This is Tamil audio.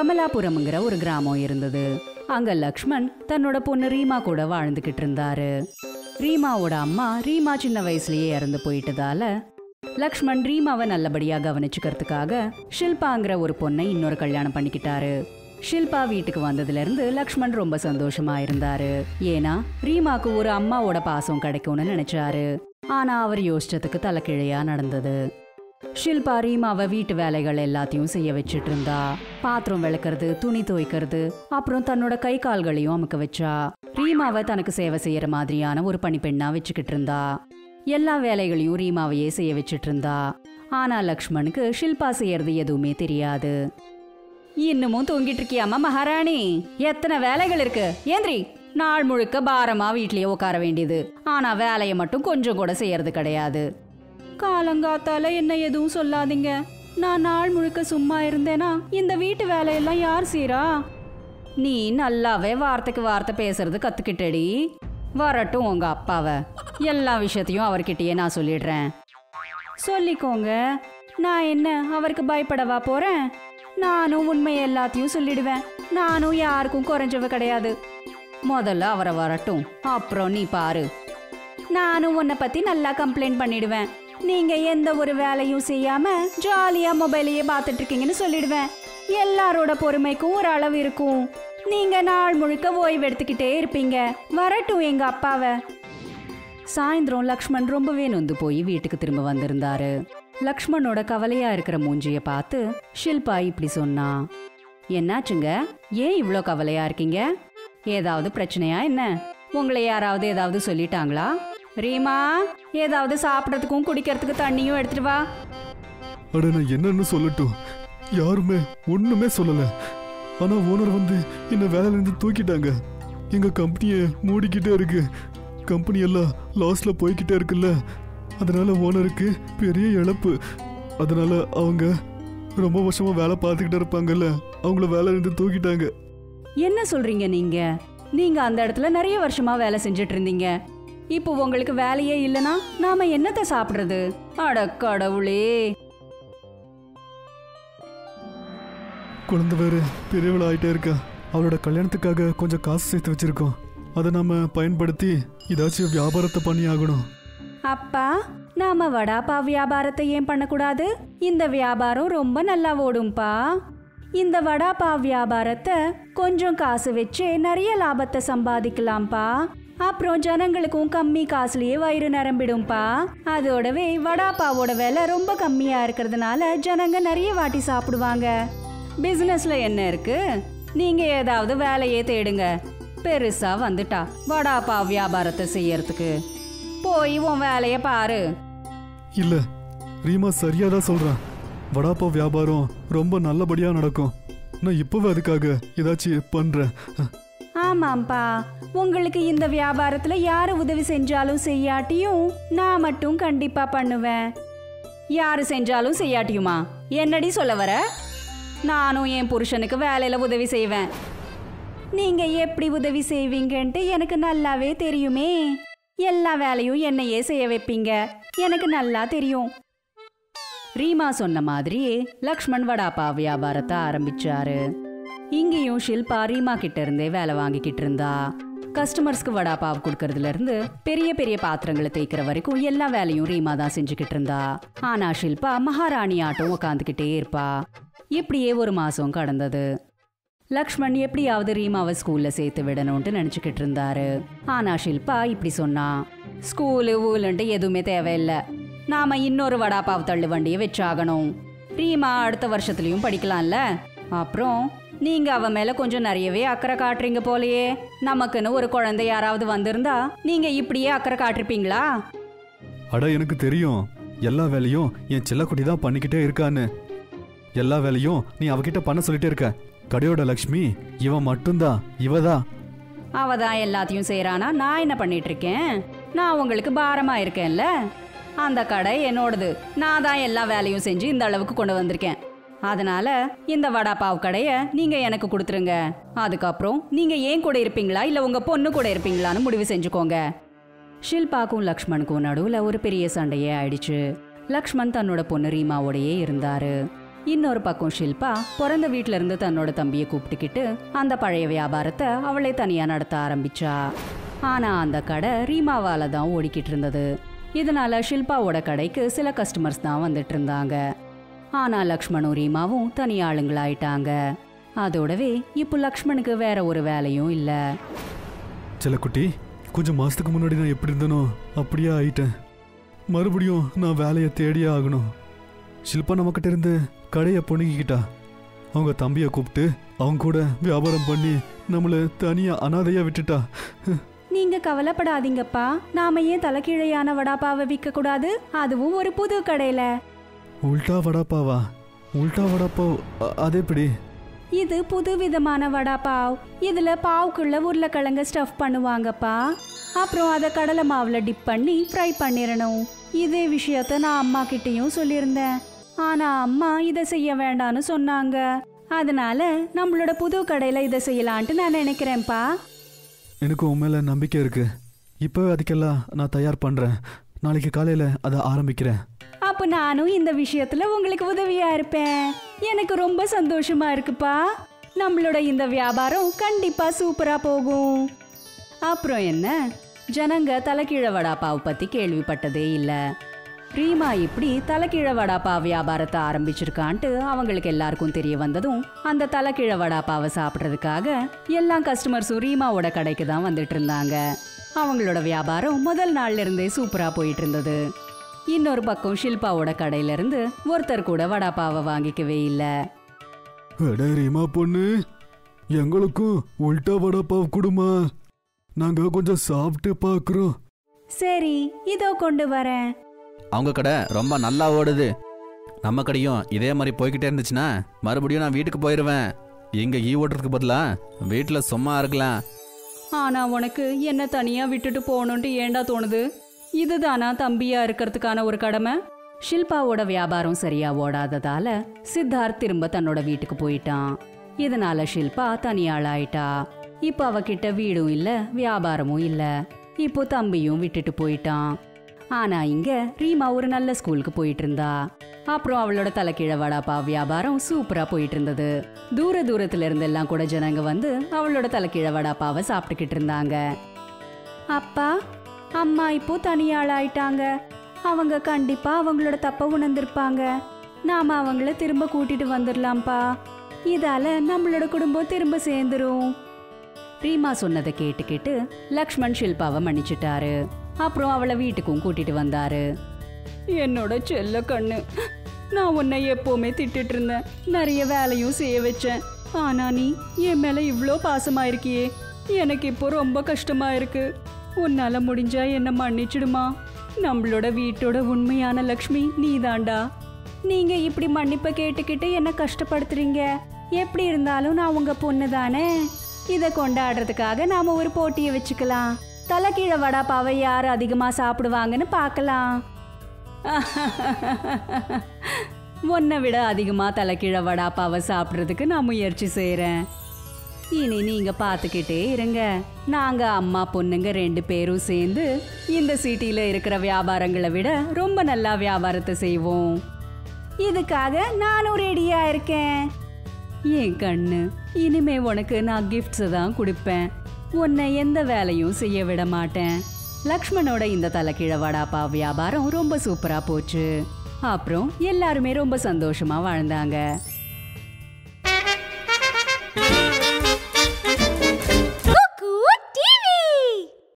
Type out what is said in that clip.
கமலாபுரம்ங்கிற ஒரு கிராமம் இருந்தது அங்க லக்ஷ்மண் தன்னோட பொண்ணு ரீமா கூட வாழ்ந்துகிட்டு இருந்தாரு ரீமாவோட அம்மா ரீமா சின்ன வயசுலயே இறந்து போயிட்டதால லக்ஷ்மண் ரீமாவை நல்லபடியா கவனிச்சுக்கிறதுக்காக ஷில்பாங்கிற ஒரு பொண்ணை இன்னொரு கல்யாணம் பண்ணிக்கிட்டாரு ஷில்பா வீட்டுக்கு வந்ததுல இருந்து லக்ஷ்மண் ரொம்ப சந்தோஷமா இருந்தாரு ஏன்னா ரீமாக்கு ஒரு அம்மாவோட பாசம் கிடைக்கும்னு நினைச்சாரு ஆனா அவர் யோசிச்சதுக்கு தலைக்கிழையா நடந்தது ஷில்பா ரீமாவை வீட்டு வேலைகள் எல்லாத்தையும் செய்ய வச்சிட்டு இருந்தா பாத்திரம் விளக்குறது துணி துவைக்கிறது அப்புறம் தன்னோட கை கால்களையும் அமுக்க வச்சா ரீமாவை தனக்கு சேவை செய்யற மாதிரியான ஒரு பணிப்பெண்ணா வச்சுக்கிட்டு இருந்தா எல்லா வேலைகளையும் ரீமாவையே செய்ய வச்சிட்டு இருந்தா ஆனா லக்ஷ்மணுக்கு ஷில்பா செய்யறது எதுவுமே தெரியாது இன்னமும் தூங்கிட்டு இருக்கியாமா மகாராணி எத்தனை வேலைகள் இருக்கு ஏந்திரி நாள் முழுக்க பாரமா வீட்லயே உட்கார வேண்டியது ஆனா வேலையை மட்டும் கொஞ்சம் கூட செய்யறது கிடையாது காலங்காத்தால என்ன எதுவும் சொல்லாதீங்க நான் நாள் முழுக்க சும்மா இருந்தேனா இந்த வீட்டு வேலையெல்லாம் யார் செய்றா நீ நல்லாவே வார்த்தைக்கு வார்த்தை பேசுறது கத்துக்கிட்டடி வரட்டும் உங்க அப்பாவை எல்லா விஷயத்தையும் அவர்கிட்டயே நான் சொல்லிடுறேன் சொல்லிக்கோங்க நான் என்ன அவருக்கு பயப்படவா போறேன் நானும் உண்மை எல்லாத்தையும் சொல்லிடுவேன் நானும் யாருக்கும் குறைஞ்சவ கிடையாது முதல்ல அவரை வரட்டும் அப்புறம் நீ பாரு நானும் உன்னை பத்தி நல்லா கம்ப்ளைண்ட் பண்ணிடுவேன் நீங்க எந்த ஒரு வேலையும் செய்யாம ஜாலியா மொபைலையே பார்த்துட்டு இருக்கீங்கன்னு சொல்லிடுவேன் எல்லாரோட பொறுமைக்கும் ஒரு அளவு இருக்கும் நீங்க நாள் முழுக்க ஓய்வு எடுத்துக்கிட்டே இருப்பீங்க வரட்டும் எங்க அப்பாவை சாயந்தரம் லக்ஷ்மண் ரொம்பவே நொந்து போய் வீட்டுக்கு திரும்ப வந்திருந்தாரு லக்ஷ்மணோட கவலையா இருக்கிற மூஞ்சிய பார்த்து ஷில்பா இப்படி சொன்னா என்னாச்சுங்க ஏன் இவ்ளோ கவலையா இருக்கீங்க ஏதாவது பிரச்சனையா என்ன உங்களை யாராவது ஏதாவது சொல்லிட்டாங்களா ரீமா ஏதாவது சாப்பிடறதுக்கும் குடிக்கிறதுக்கு தண்ணியும் எடுத்துட்டு வா அட நான் என்னன்னு சொல்லட்டும் யாருமே ஒண்ணுமே சொல்லல ஆனா ஓனர் வந்து என்ன வேலையில இருந்து தூக்கிட்டாங்க எங்க கம்பெனியை மூடிக்கிட்டே இருக்கு கம்பெனி எல்லாம் லாஸ்ல போய்கிட்டே இருக்குல்ல அதனால ஓனருக்கு பெரிய இழப்பு அதனால அவங்க ரொம்ப வருஷமா வேலை பார்த்துக்கிட்டே இருப்பாங்கல்ல அவங்கள வேலையில இருந்து தூக்கிட்டாங்க என்ன சொல்றீங்க நீங்க நீங்க அந்த இடத்துல நிறைய வருஷமா வேலை செஞ்சுட்டு இருந்தீங்க இப்போ உங்களுக்கு வேலையே இல்லனா நாம என்னத்தை சாப்பிடுறது அட கடவுளே குழந்தை வேற பெரியவள் ஆயிட்டே இருக்கா அவளோட கல்யாணத்துக்காக கொஞ்சம் காசு சேர்த்து வச்சிருக்கோம் அதை நாம பயன்படுத்தி ஏதாச்சும் வியாபாரத்தை பண்ணி ஆகணும் அப்பா நாம வடாப்பா வியாபாரத்தை ஏன் பண்ணக்கூடாது இந்த வியாபாரம் ரொம்ப நல்லா ஓடும்பா இந்த வடாப்பா வியாபாரத்தை கொஞ்சம் காசு வச்சு நிறைய லாபத்தை சம்பாதிக்கலாம்ப்பா அப்புறம் ஜனங்களுக்கும் கம்மி காசுலயே வயிறு நிரம்பிடும்பா அதோடவே வடாப்பாவோட விலை ரொம்ப கம்மியா இருக்கிறதுனால ஜனங்க நிறைய வாட்டி சாப்பிடுவாங்க பிசினஸ்ல என்ன இருக்கு நீங்க ஏதாவது வேலையே தேடுங்க பெருசா வந்துட்டா வடாப்பா வியாபாரத்தை செய்யறதுக்கு போய் உன் வேலைய பாரு இல்ல ரீமா சரியா தான் சொல்றான் வடாப்பா வியாபாரம் ரொம்ப நல்லபடியா நடக்கும் நான் இப்பவே அதுக்காக ஏதாச்சும் பண்றேன் ஆமாம்ப்பா உங்களுக்கு இந்த வியாபாரத்துல யாரு உதவி செஞ்சாலும் செய்யாட்டியும் நான் மட்டும் கண்டிப்பா பண்ணுவேன் யாரு செஞ்சாலும் செய்யாட்டியுமா என்னடி சொல்ல வர நானும் என் புருஷனுக்கு வேலையில உதவி செய்வேன் நீங்க எப்படி உதவி செய்வீங்கன்ட்டு எனக்கு நல்லாவே தெரியுமே எல்லா வேலையும் என்னையே செய்ய வைப்பீங்க எனக்கு நல்லா தெரியும் ரீமா சொன்ன மாதிரியே லக்ஷ்மண் வடாப்பா வியாபாரத்தை ஆரம்பிச்சாரு இங்கேயும் ஷில்பா ரீமா கிட்ட இருந்தே வேலை வாங்கிக்கிட்டு இருந்தா கஸ்டமர்ஸ்க்கு வடாப்பாவ் கொடுக்கறதுல இருந்து பெரிய பெரிய பாத்திரங்களை தேய்க்கிற வரைக்கும் எல்லா வேலையும் ரீமா தான் செஞ்சுக்கிட்டு இருந்தா ஆனா ஷில்பா மகாராணி ஆட்டம் உக்காந்துக்கிட்டே இருப்பா இப்படியே ஒரு மாசம் கடந்தது லக்ஷ்மண் எப்படியாவது ரீமாவை ஸ்கூல்ல சேர்த்து விடணும்ட்டு நினைச்சுக்கிட்டு இருந்தாரு ஆனா ஷில்பா இப்படி சொன்னா ஸ்கூலு ஊலுன்ட்டு எதுவுமே தேவையில்லை நாம இன்னொரு வடாப்பாவ் தள்ளு வண்டியை வச்சாகணும் ரீமா அடுத்த வருஷத்துலயும் படிக்கலாம்ல அப்புறம் நீங்க அவ மேல கொஞ்சம் நிறையவே அக்கறை காட்டுறீங்க போலயே நமக்குன்னு ஒரு குழந்தை யாராவது வந்திருந்தா நீங்க இப்படியே அக்கறை காட்டிருப்பீங்களா அட எனக்கு தெரியும் எல்லா வேலையும் என் செல்லக்குட்டி தான் பண்ணிக்கிட்டே இருக்கான்னு எல்லா வேலையும் நீ அவகிட்ட பண்ண சொல்லிட்டே இருக்க கடையோட லக்ஷ்மி இவன் மட்டும்தான் இவதான் அவ தான் எல்லாத்தையும் செய்றானா நான் என்ன பண்ணிட்டு இருக்கேன் நான் உங்களுக்கு பாரமா இருக்கேன்ல அந்த கடை என்னோடது நான் தான் எல்லா வேலையும் செஞ்சு இந்த அளவுக்கு கொண்டு வந்திருக்கேன் அதனால இந்த வடாப்பாவ் கடைய நீங்க எனக்கு கொடுத்துருங்க அதுக்கப்புறம் நீங்க ஏன் கூட இருப்பீங்களா இல்ல உங்க பொண்ணு கூட இருப்பீங்களான்னு முடிவு செஞ்சுக்கோங்க ஷில்பாக்கும் லக்ஷ்மணுக்கும் நடுவுல ஒரு பெரிய சண்டையே ஆயிடுச்சு லக்ஷ்மண் தன்னோட பொண்ணு ரீமாவோடயே இருந்தாரு இன்னொரு பக்கம் ஷில்பா பிறந்த வீட்ல இருந்து தன்னோட தம்பியை கூப்பிட்டுக்கிட்டு அந்த பழைய வியாபாரத்தை அவளே தனியா நடத்த ஆரம்பிச்சா ஆனா அந்த கடை ரீமாவால தான் ஓடிக்கிட்டு இருந்தது இதனால ஷில்பாவோட கடைக்கு சில கஸ்டமர்ஸ் தான் வந்துட்டு இருந்தாங்க ஆனா லக்ஷ்மணும் ரீமாவும் தனி ஆளுங்களாயிட்டாங்க அதோடவே இப்போ லக்ஷ்மணுக்கு வேற ஒரு வேலையும் இல்ல செல்லக்குட்டி கொஞ்சம் மாசத்துக்கு முன்னாடி நான் எப்படி இருந்தனோ அப்படியே ஆயிட்டேன் மறுபடியும் நான் வேலையை தேடியே ஆகணும் ஷில்பா நம்மக்கிட்ட இருந்து கடையை பொணுக்கிக்கிட்டா அவங்க தம்பியை கூப்பிட்டு அவங்க கூட வியாபாரம் பண்ணி நம்மளை தனியா அனாதையா விட்டுட்டா நீங்க கவலைப்படாதீங்கப்பா நாம ஏன் தலைகீழையான வடாப்பாவை விற்க கூடாது அதுவும் ஒரு புது கடையில உல்டா வடாப்பாவா உல்டா வடாப்பாவ் அ- அது எப்படி இது புது விதமான வடாப்பாவ் இதுல பாவுக்குள்ள உருளைக்கிழங்க ஸ்டஃப் பண்ணுவாங்கப்பா அப்புறம் அதை கடலை மாவுல டிப் பண்ணி ஃப்ரை பண்ணிடணும் இதே விஷயத்த நான் அம்மா கிட்டயும் சொல்லியிருந்தேன் ஆனா அம்மா இதை செய்ய வேண்டாம்னு சொன்னாங்க அதனால நம்மளோட புது கடையில இதை செய்யலான்ட்டு நான் நினைக்கிறேன்ப்பா எனக்கு உன் மேல நம்பிக்கை இருக்கு இப்போ அதுக்கெல்லாம் நான் தயார் பண்றேன் நாளைக்கு காலையில அதை ஆரம்பிக்கிறேன் அப்ப நானும் இந்த விஷயத்துல உங்களுக்கு உதவியா இருப்பேன் எனக்கு ரொம்ப சந்தோஷமா இருக்குப்பா நம்மளோட இந்த வியாபாரம் கண்டிப்பா சூப்பரா போகும் அப்புறம் என்ன ஜனங்க தலைக்கீழ வடாப்பாவை பத்தி கேள்விப்பட்டதே இல்ல ரீமா இப்படி தலைக்கீழ வடாப்பா வியாபாரத்தை ஆரம்பிச்சிருக்கான்ட்டு அவங்களுக்கு எல்லாருக்கும் தெரிய வந்ததும் அந்த தலைக்கீழ வடாப்பாவை சாப்பிட்றதுக்காக எல்லா கஸ்டமர்ஸும் ரீமாவோட கடைக்கு தான் வந்துட்டு இருந்தாங்க அவங்களோட வியாபாரம் முதல் நாள்ல இருந்தே சூப்பரா போயிட்டு இருந்தது இன்னொரு பக்கம் ஷில்பாவோட கடையில இருந்து ஒருத்தர் கூட வடாப்பாவை வாங்கிக்கவே இல்ல அட ரீமா பொண்ணு எங்களுக்கும் உல்டா வடாப்பாவ் கொடுமா நாங்க கொஞ்சம் சாப்பிட்டு பார்க்குறோம் சரி இதோ கொண்டு வரேன் அவங்க கடை ரொம்ப நல்லா ஓடுது நம்ம கடையும் இதே மாதிரி போய்கிட்டே இருந்துச்சுன்னா மறுபடியும் நான் வீட்டுக்கு போயிடுவேன் இங்க ஈ ஓட்டுறதுக்கு பதிலா வீட்டில் சும்மா இருக்கலாம் ஆனா உனக்கு என்ன தனியா விட்டுட்டு போகணுன்ட்டு ஏண்டா தோணுது இதுதானா தம்பியா இருக்கிறதுக்கான ஒரு கடமை ஷில்பாவோட வியாபாரம் சரியா ஓடாததால சித்தார்த் திரும்ப தன்னோட வீட்டுக்கு போயிட்டான் இதனால ஷில்பா தனியாளாயிட்டா இப்போ அவகிட்ட வீடும் இல்ல வியாபாரமும் இல்ல இப்போ தம்பியும் விட்டுட்டு போயிட்டான் ஆனா இங்க ரீமா ஒரு நல்ல ஸ்கூலுக்கு போயிட்டு இருந்தா அப்புறம் அவளோட தலைக்கீழ வடாப்பா வியாபாரம் சூப்பரா போயிட்டு இருந்தது தூர தூரத்துல இருந்து எல்லாம் கூட ஜனங்க வந்து அவளோட தலைக்கீழ வடாப்பாவை சாப்பிட்டுக்கிட்டு இருந்தாங்க அப்பா அம்மா இப்போ தனியாளாயிட்டாங்க அவங்க கண்டிப்பா அவங்களோட தப்ப உணர்ந்திருப்பாங்க நாம அவங்கள திரும்ப கூட்டிட்டு வந்துடலாம்ப்பா இதால நம்மளோட குடும்பம் திரும்ப சேர்ந்துரும் ரீமா சொன்னதை கேட்டுக்கிட்டு லக்ஷ்மண் ஷில்பாவை மன்னிச்சிட்டாரு அப்புறம் அவளை வீட்டுக்கும் கூட்டிட்டு வந்தாரு என்னோட செல்ல கண்ணு நான் உன்னை எப்பவுமே திட்டிட்டு இருந்தேன் நிறைய வேலையும் செய்ய வச்சேன் ஆனா நீ என் மேல இவ்ளோ பாசமா இருக்கியே எனக்கு இப்போ ரொம்ப கஷ்டமா இருக்கு உன்னால முடிஞ்சா என்ன மன்னிச்சிடுமா நம்மளோட வீட்டோட உண்மையான லக்ஷ்மி நீதாண்டா நீங்க இப்படி மன்னிப்பை கேட்டுக்கிட்டு என்ன கஷ்டப்படுத்துறீங்க எப்படி இருந்தாலும் நான் உங்க பொண்ணு தானே இதை கொண்டாடுறதுக்காக நாம ஒரு போட்டியை வச்சுக்கலாம் தலைக்கீழ வடாப்பாவை யார் அதிகமா சாப்பிடுவாங்கன்னு பார்க்கலாம் உன்னை விட அதிகமா தலைக்கீழ வடாப்பாவை சாப்பிட்றதுக்கு நான் முயற்சி செய்கிறேன் இனி நீங்க பார்த்துக்கிட்டே இருங்க நாங்க அம்மா பொண்ணுங்க ரெண்டு பேரும் சேர்ந்து இந்த சிட்டில இருக்கிற வியாபாரங்களை விட ரொம்ப நல்லா வியாபாரத்தை செய்வோம் இதுக்காக நானும் ரெடியா இருக்கேன் என் கண்ணு இனிமே உனக்கு நான் கிஃப்ட்ஸ் தான் கொடுப்பேன் உன்னை எந்த வேலையும் செய்ய விட மாட்டேன் லக்ஷ்மணோட இந்த தலைக்கீழ வடாப்பா வியாபாரம் ரொம்ப சூப்பரா போச்சு அப்புறம் எல்லாருமே ரொம்ப சந்தோஷமா வாழ்ந்தாங்க